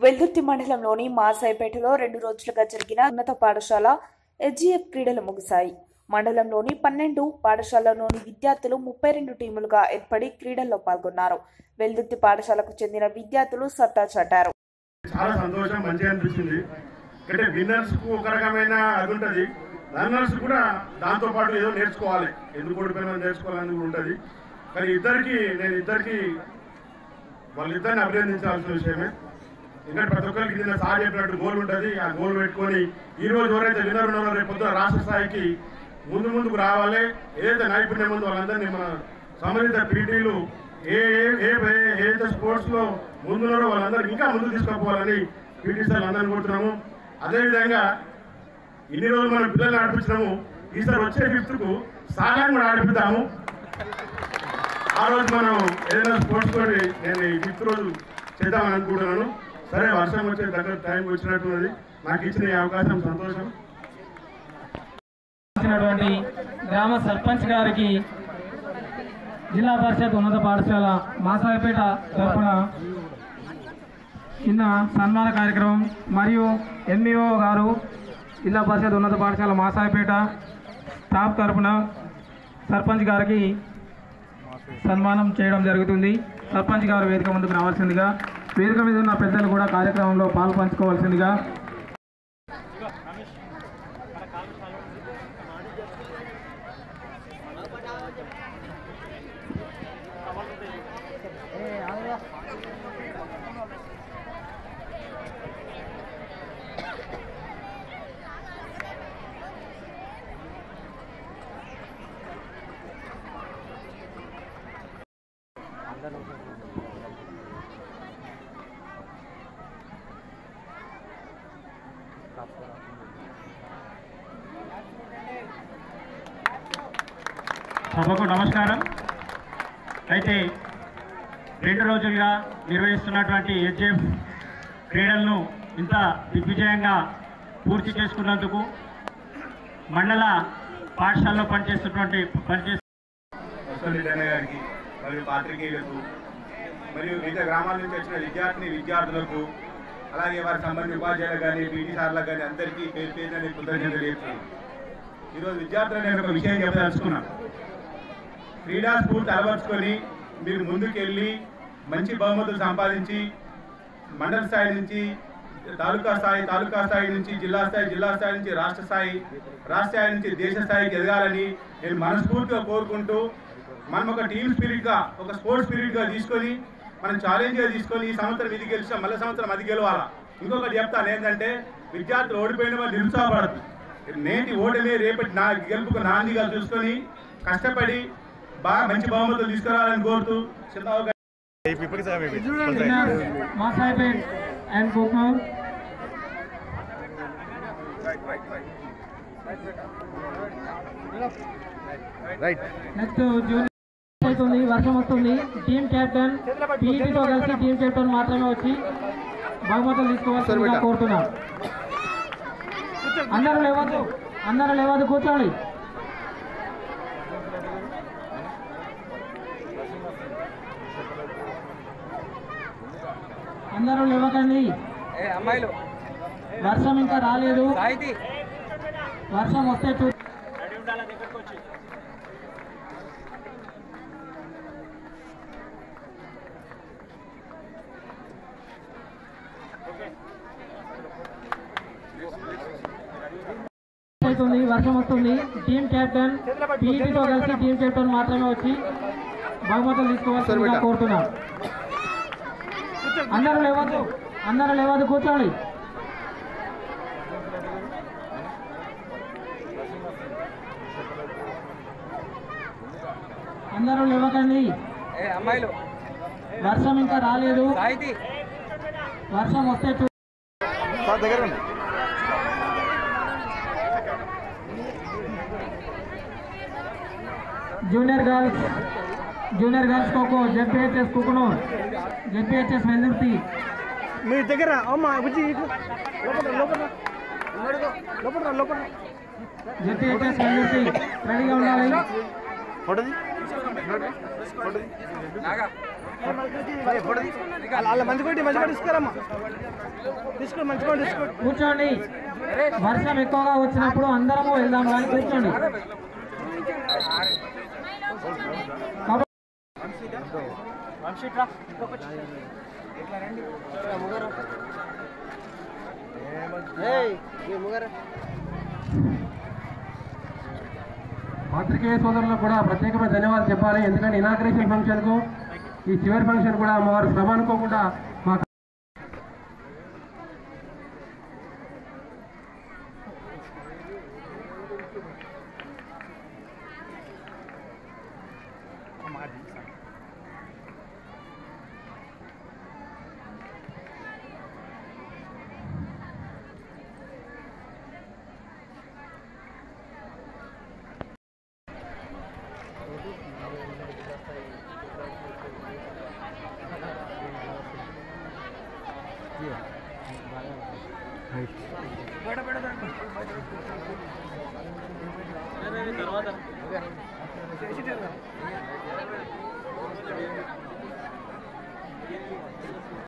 వెల్దుర్తి మండలంలోని మాసాయిపేటలో రెండు రోజులుగా జరిగిన ఉన్నత పాఠశాల హెచ్జిఎఫ్ క్రీడలు ముగిశాయి మండలంలోని పన్నెండు పాఠశాలలోని విద్యార్థులు ముప్పై రెండు టీములుగా ఏర్పడి క్రీడల్లో పాల్గొన్నారు వెల్దుర్తి పాఠశాలకు చెందిన విద్యార్థులు సత్తా చాటారు చాలా సంతోషం మంచిగా అనిపించింది అంటే విన్నర్స్ కు ఒక రకమైన అది ఉంటుంది రన్నర్స్ కూడా దాంతో పాటు ఏదో నేర్చుకోవాలి ఎందుకు ఓడిపోయినా నేర్చుకోవాలని కూడా ఉంటుంది కానీ ఇద్దరికి నేను ఇద్దరికి వాళ్ళిద్దరిని అభినందించాల్సిన విషయమే ఎందుకంటే ప్రతి ఒక్కరికి నిన్న సార్ చెప్పినట్టు గోల్ ఉంటుంది ఆ గోల్ పెట్టుకొని ఈ రోజు ఎవరైతే విన్నర్ ఉన్నారో రేపు పొద్దున రాష్ట్ర స్థాయికి ముందు ముందుకు రావాలి ఏదైతే నైపుణ్యం ఉందో వాళ్ళందరినీ మన సంబంధిత పీటీలు ఏ ఏ- ఏ ఏ- ఏదైతే స్పోర్ట్స్ లో ముందున్నారో వాళ్ళందరూ ఇంకా ముందుకు తీసుకుపోవాలని పీటీ సార్లు అందరిని కోరుతున్నాము అదేవిధంగా ఇన్ని రోజులు మనం పిల్లల్ని ఆడిపించినాము ఈసారి వచ్చే ఫిఫ్త్ కు సాగాన్ని కూడా ఆడిపిద్దాము ఆ రోజు మనం ఏదైనా స్పోర్ట్స్ తోటి నేను ఈ ఫిఫ్త్ రోజు చేద్దామని అనుకుంటున్నాను సరే వర్షం వచ్చే దగ్గర టైం వచ్చినట్టున్నది నాకు ఇచ్చిన ఈ అవకాశం సంతోషం ఇచ్చినటువంటి గ్రామ సర్పంచ్ గారికి జిల్లా పరిషత్ ఉన్నత పాఠశాల మాసాయిపేట తరఫున చిన్న సన్మాన కార్యక్రమం మరియు ఎంఈఓ గారు జిల్లా పరిషత్ ఉన్నత పాఠశాల మాసాయిపేట స్టాఫ్ తరఫున సర్పంచ్ గారికి సన్మానం చేయడం జరుగుతుంది సర్పంచ్ గారు వేదిక ముందుకు రావాల్సిందిగా వేదిక మీద ఉన్న పెద్దలు కూడా కార్యక్రమంలో పాలు పంచుకోవాల్సిందిగా సభకు నమస్కారం అయితే రెండు రోజులుగా నిర్వహిస్తున్నటువంటి హెచ్ఎఫ్ క్రీడలను ఇంత దిగ్విజయంగా పూర్తి చేసుకున్నందుకు మండల పాఠశాలలో పనిచేస్తున్నటువంటి పనిచేస్తు రెడ్డి గారికి మరియు పాత్రికేయులకు మరియు వివిధ గ్రామాల నుంచి వచ్చిన విద్యార్థిని విద్యార్థులకు అలాగే వారికి సంబంధించిన ఉపాధ్యాయులకు కానీ పీటీ సార్లకు కానీ అందరికీ పేరు పేరున కృతజ్ఞతలు చెప్తున్నాను ఈరోజు విద్యార్థులు నేను ఒక విషయం చెప్పదలుచుకున్నాను క్రీడా స్ఫూర్తి అలవర్చుకొని మీరు ముందుకెళ్ళి మంచి బహుమతులు సంపాదించి మండల స్థాయి నుంచి తాలూకా స్థాయి తాలూకా స్థాయి నుంచి జిల్లా స్థాయి జిల్లా స్థాయి నుంచి రాష్ట్ర స్థాయి రాష్ట్ర స్థాయి నుంచి దేశ స్థాయికి ఎదగాలని నేను మనస్ఫూర్తిగా కోరుకుంటూ మనం ఒక టీమ్ స్పిరిట్గా ఒక స్పోర్ట్స్ స్పిరిట్గా తీసుకొని మనం ఛాలెంజ్గా తీసుకొని ఈ సంవత్సరం ఇది గెలిచాం మళ్ళీ సంవత్సరం అది గెలవాలా ఇంకొకటి చెప్తాను ఏంటంటే విద్యార్థులు ఓడిపోయిన వాళ్ళు నిరుత్సాహపడదు నేటి ఓటమి రేపటి నా గెలుపుకు నాందిగా చూసుకొని కష్టపడి బాగా మంచి బహుమతులు తీసుకురావాలని కోరుతూ చిన్న అవకాశం Masaipet and Koknoor next junior అవుతుంది వర్షం వస్తుంది టీమ్ కెప్టెన్ పీఈటీతో కలిసి టీమ్ కెప్టెన్ మాత్రమే వచ్చి బహుమతులు తీసుకోవాల్సిందిగా కోరుతున్నాం అందరూ లేవద్దు అందరూ లేవద్దు కూర్చోండి అందరూ లేవకండి అమ్మాయిలు వర్షం ఇంకా రాలేదు సాహితీ వర్షం వస్తే చూ అవుతుంది వర్షం వస్తుంది టీమ్ కెప్టెన్ పీఈటీతో కలిసి టీమ్ కెప్టెన్ మాత్రమే వచ్చి బహుమతులు తీసుకోవాల్సిందిగా కోరుతున్నాం అందరూ లేవద్దు అందరూ లేవద్దు కూర్చోండి అందరూ లేవకండి ఏ అమ్మాయిలు వర్షం ఇంకా రాలేదు సాహితీ వర్షం వస్తే చూ junior girls junior girls kho kho ZPHS Kukunoor ZPHS Veldurthi మీ దగ్గర అమ్మ బుజ్జి ఇటు. లోపల లోపల లోపల లోపల జెడ్పిహెచ్ఎస్ వెల్దుర్తి రెడీగా ఉండాలి ఫోటోది నాగా అలా మంచి కొట్టి మంచి కొట్టి తీసుకురమ్మా తీసుకోండి మంచి కొట్టి తీసుకోండి కూర్చోండి వర్షం ఎక్కువగా వచ్చినప్పుడు అందరము వెళ్దాం కానీ కూర్చోండి కబ- పాత్రికేయ సోదరులకు కూడా ప్రత్యేకమైన ధన్యవాదాలు చెప్పాలి ఎందుకంటే ఇనాగ్రేషన్ ఫంక్షన్కు ఈ చివరి ఫంక్షన్ కూడా వారు శ్రమ అనుకోకుండా మా తర్వాత